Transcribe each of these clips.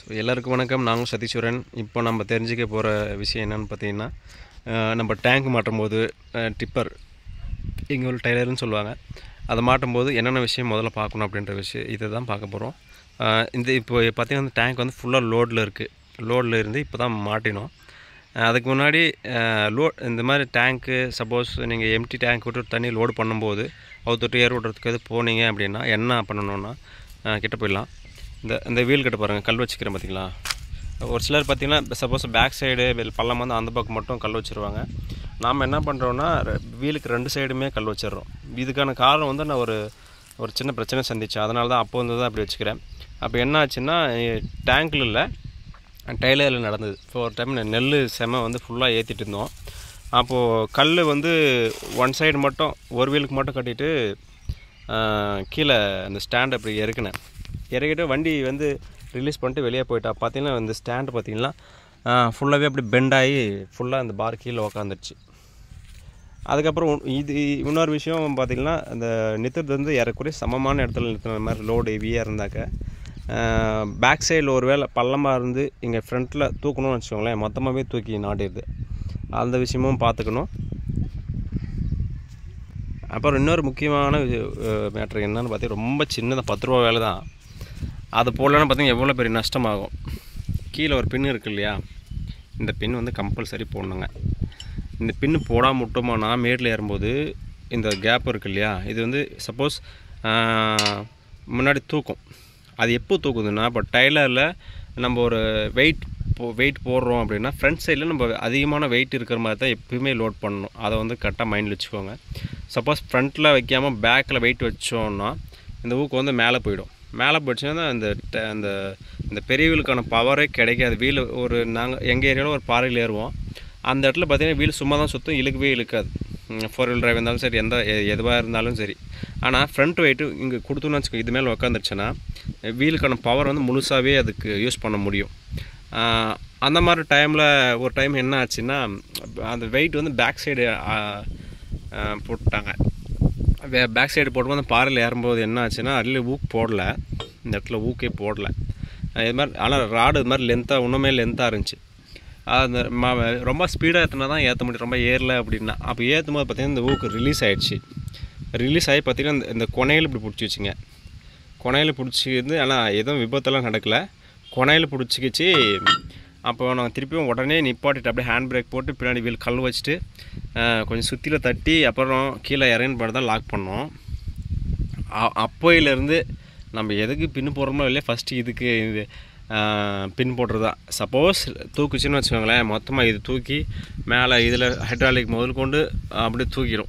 so எல்லாருக்கும் வணக்கம் நாங்கள் சதீஸ்வரன் இப்போ நம்ம தெரிஞ்சுக்க போகிற விஷயம் என்னென்னு பார்த்தீங்கன்னா அஹ், நம்ம டேங்க் மாட்டும் போது டிப்பர் இங்கே ஒரு டைலர்னு சொல்லுவாங்க அதை மாட்டும் போது என்னென்ன விஷயம் முதல்ல பார்க்கணும் அப்படின்ற விஷயம் இதை தான் பார்க்க போகிறோம் இந்த இப்போ பார்த்தீங்கன்னா இந்த டேங்க் வந்து ஃபுல்லாக லோடில் இருக்குது லோடில் இருந்து இப்போ தான் மாட்டினோம் அஹ், அதுக்கு முன்னாடி லோ இந்த மாதிரி டேங்க்கு சப்போஸ் நீங்கள் எம்டி டேங்க் விட்டு தண்ணி லோடு பண்ணும்போது அவுத்துட்டு ஏர் விட்றதுக்கு எது போனீங்க அப்படின்னா என்ன பண்ணணும்னா அஹ், கிட்ட போயிடலாம் இந்த இந்த வீல் கிட்ட பாருங்கள் கல் வச்சுக்கிறேன் பார்த்தீங்களா ஒரு சிலர் பார்த்தீங்கன்னா சப்போஸ் பேக் சைடு பள்ளம் வந்து அந்த பக்கம் மட்டும் கல் வச்சுருவாங்க நாம் என்ன பண்ணுறோன்னா வீலுக்கு ரெண்டு சைடுமே கல் வச்சிடுறோம் இதுக்கான காரணம் வந்து நான் ஒரு ஒரு சின்ன பிரச்சனை சந்தித்தேன் அதனால தான் அப்போ வந்து தான் அப்படி வச்சுக்கிறேன் அப்போ என்ன ஆச்சுன்னா டேங்க்கில் இல்லை டெய்லரில் நடந்தது இப்போ ஒரு டைம் நெல் செம வந்து ஃபுல்லாக ஏற்றிட்டு இருந்தோம் அப்போது கல் வந்து ஒன் சைடு மட்டும் ஒரு வீலுக்கு மட்டும் கட்டிட்டு ஆஹ், கீழே அந்த ஸ்டாண்ட் அப்படி இறக்குனேன் இறக்கிட்டு வண்டி வந்து ரிலீஸ் பண்ணிட்டு வெளியே போயிட்டா பார்த்தீங்கன்னா இந்த ஸ்டாண்டு பார்த்தீங்கன்னா ஃபுல்லாகவே அப்படி பெண்ட் ஆகி ஃபுல்லாக அந்த பார் கீழே உக்காந்துருச்சு அதுக்கப்புறம் உன்- இது இன்னொரு விஷயம் பார்த்தீங்கன்னா அந்த நிறுத்துறது வந்து ஏறக்குறைய சமமான இடத்துல நிறுத்துற மாதிரி லோடு ஹெவியாக இருந்தாக்க பேக் சைடில் ஒரு வேளை பள்ளமாக இருந்து இங்கே ஃப்ரண்ட்டில் தூக்கணும்னு வச்சுக்கோங்களேன் மொத்தமாகவே தூக்கி நாட்டிடுது அந்த விஷயமும் பார்த்துக்கணும் அப்புறம் இன்னொரு முக்கியமான மேட்ரு என்னன்னு பார்த்தீங்கன்னா ரொம்ப சின்னதாக பத்து ரூபா வேலை தான் அது போடலன்னு பார்த்தீங்கன்னா எவ்வளோ பெரிய நஷ்டமாகும் கீழே ஒரு பின் இருக்கு இல்லையா இந்த பின் வந்து கம்பல்சரி போடணுங்க இந்த பின்னு போடாமல் விட்டோமோனா மேட்டில் ஏறும்போது இந்த கேப் இருக்கு இல்லையா இது வந்து சப்போஸ் முன்னாடி தூக்கும் அது எப்போ தூக்குதுன்னா இப்போ டைலரில் நம்ம ஒரு வெயிட் போ வெயிட் போடுறோம் அப்படின்னா ஃப்ரண்ட் சைடில் நம்ம அதிகமான வெயிட் இருக்கிற மாதிரி தான் எப்பயுமே லோட் பண்ணணும் அதை வந்து கரெக்டாக மைண்டில் வச்சுக்கோங்க சப்போஸ் ஃப்ரண்ட்டில் வைக்காமல் பேக்கில் வெயிட் வச்சோன்னா இந்த ஊக்கு வந்து மேலே போயிடும் மேலே போயிடுச்சுன்னா அந்த ட- அந்த இந்த பெரிய வீலுக்கான பவரே கிடைக்காது வீல் ஒரு நாங்கள் எங்கள் ஏரியாவில் ஒரு பாறையில் ஏறுவோம் அந்த இடத்துல பார்த்தீங்கன்னா வீல் சும்மா தான் சுற்றும் இழுக்கவே இழுக்காது ஃபோர் வீல் டிரைவ் இருந்தாலும் சரி எந்த எ- எதுவாக இருந்தாலும் சரி ஆனால் ஃப்ரண்ட் வெயிட்டு இங்கே கொடுத்தோன்னு வச்சுக்கோ இது மேலே உக்காந்துருச்சுன்னா வீலுக்கான பவர் வந்து முழுசாகவே அதுக்கு யூஸ் பண்ண முடியும் ஆஹ் அந்த மாதிரி டைமில் ஒரு டைம் என்ன ஆச்சுன்னா அந்த வெயிட் வந்து பேக் சைடு போட்டாங்க பேக் சைடு போடும்போது அந்த பாறையில் ஏறும்போது என்ன ஆச்சுன்னா அதில் ஊக் போடல இந்த இடத்துல ஊக்கே போடல அஹ் இது மாதிரி ஆனால் ராடு இது மாதிரி லென்த்தாக இன்னுமே லென்த்தாக இருந்துச்சு அந்த ம- ரொம்ப ஸ்பீடாக ஏற்றினா தான் ஏற்ற முடியும் ரொம்ப ஏறல அப்படின்னா அப்போ ஏற்றும் போது பார்த்தீங்கன்னா இந்த ஊக்கு ரிலீஸ் ஆயிடுச்சு ரிலீஸ் ஆகி பார்த்தீங்கன்னா இந்த- இந்த கொனையில் இப்படி பிடிச்சி வச்சுங்க கொனையில் பிடிச்சிருந்து ஆனால் எதுவும் விபத்தெல்லாம் நடக்கலை கொனையில் பிடிச்சிக்கிச்சு அப்போ நாங்கள் திருப்பியும் உடனே நிப்பாட்டிட்டு அப்படியே ஹேண்ட் பிரேக் போட்டு பின்னாடி வீல் கல் வச்சுட்டு அஹ், கொஞ்சம் சுற்றியில் தட்டி அப்புறம் கீழே இறங்கி பாட்டு தான் லாக் பண்ணோம் அ- அப்போயிலேருந்து நம்ம எதுக்கு பின் போடுறோமோ இல்லையா ஃபஸ்ட்டு இதுக்கு இது பின் போடுறது தான் சப்போஸ் தூக்குச்சுன்னு வச்சுக்கோங்களேன் மொத்தமாக இது தூக்கி மேலே இதில் ஹைட்ராலிக் முதல் கொண்டு அப்படியே தூக்கிடும்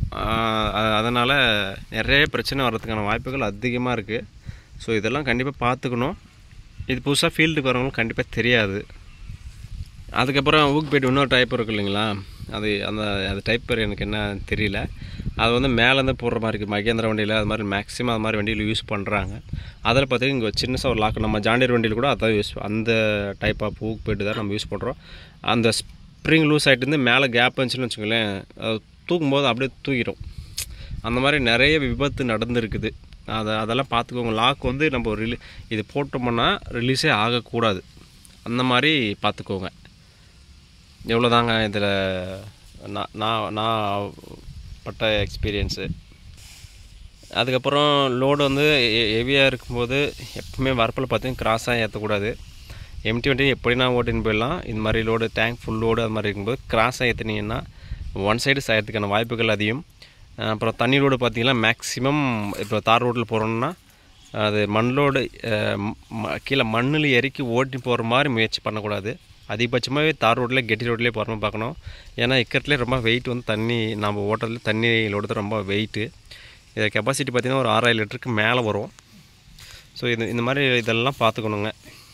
அதனால் நிறைய பிரச்சனை வர்றதுக்கான வாய்ப்புகள் அதிகமாக இருக்குது ஸோ இதெல்லாம் கண்டிப்பாக பார்த்துக்கணும் இது புதுசாக ஃபீல்டுக்கு வரவங்களுக்கு கண்டிப்பாக தெரியாது அதுக்கப்புறம் ஊக்கு போய்ட்டு இன்னொரு டைப் இருக்கு இல்லைங்களா அது அந்த அந்த டைப் பேர் எனக்கு என்ன தெரியல அது வந்து மேலேருந்து போடுற மாதிரி இருக்குது மகேந்திர வண்டியில் அது மாதிரி மேக்ஸிமம் அது மாதிரி வண்டியில் யூஸ் பண்ணுறாங்க அதில் பார்த்தீங்கன்னா இங்கே சின்னசாக ஒரு லாக் நம்ம ஜாண்டியர் வண்டியில் கூட அதான் யூஸ் அந்த டைப் ஆஃப் ஊக்கு போய்ட்டு தான் நம்ம யூஸ் பண்ணுறோம் அந்த ஸ்ப்ரிங் லூஸ் ஆகிட்டு இருந்து மேலே கேப் இருந்துச்சுன்னு வச்சுக்கோங்களேன் அது தூக்கும்போது அப்படியே தூக்கிடும் அந்த மாதிரி நிறைய விபத்து நடந்திருக்குது அதை அதெல்லாம் பார்த்துக்கோங்க லாக் வந்து நம்ம ரிலீ இது போட்டோம்னா ரிலீஸே ஆகக்கூடாது அந்த மாதிரி பார்த்துக்கோங்க எவ்வளோதாங்க இதில் நான் நான் நான் பட்ட எக்ஸ்பீரியன்ஸு அதுக்கப்புறம் லோடு வந்து ஹெவியாக இருக்கும்போது எப்பவுமே வரப்பில் பார்த்தீங்கன்னா கிராஸாக ஏற்றக்கூடாது எம்டி வண்டி எப்படினா ஓட்டின்னு போயிடலாம் இந்த மாதிரி லோடு டேங்க் ஃபுல் லோடு அது மாதிரி இருக்கும்போது கிராஸாக ஏற்றுனீங்கன்னா ஒன் சைடு சாயறதுக்கான வாய்ப்புகள் அதிகம் அஹ் அப்புறம் தண்ணி லோடு பார்த்தீங்கன்னா மேக்ஸிமம் இப்போ தார் ரோட்டில் போகிறோம்னா அது மண் லோடு அஹ் ம- கீழே மண்ணில் இறக்கி ஓட்டி போகிற மாதிரி முயற்சி பண்ணக்கூடாது அதிகபட்சமாகவே தார் ரோட்டில் கெட்டி ரோட்லேயே போகிற மாதிரி பார்க்கணும் ஏன்னா இக்கத்துலேயே ரொம்ப வெயிட் வந்து தண்ணி நம்ம ஓட்டுறதுல தண்ணி லோடு தான் ரொம்ப வெயிட்டு இதை கெப்பாசிட்டி பார்த்திங்கன்னா ஒரு ஆறாயிரம் லிட்டருக்கு மேலே வரும் ஸோ இது இந்த மாதிரி இதெல்லாம் பார்த்துக்கணுங்க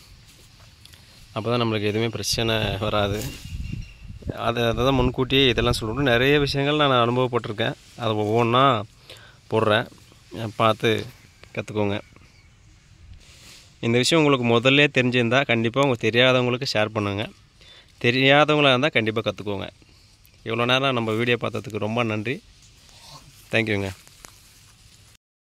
அப்போ தான் நம்மளுக்கு எதுவுமே பிரச்சனை வராது அதை அதை தான் முன்கூட்டியே இதெல்லாம் சொல்லணும் நிறைய விஷயங்கள் நான் அனுபவப்பட்டிருக்கேன் அதை ஒவ்வொன்றா போடுறேன் பார்த்து கற்றுக்கோங்க இந்த விஷயம் உங்களுக்கு முதல்ல தெரிஞ்சிருந்தால் கண்டிப்பாக உங்களுக்கு தெரியாதவங்களுக்கு ஷேர் பண்ணுங்கள் தெரியாதவங்களா இருந்தால் கண்டிப்பாக கற்றுக்கோங்க இவ்வளோ நேரம் நம்ம வீடியோ பார்த்ததுக்கு ரொம்ப நன்றி தேங்க்யூங்க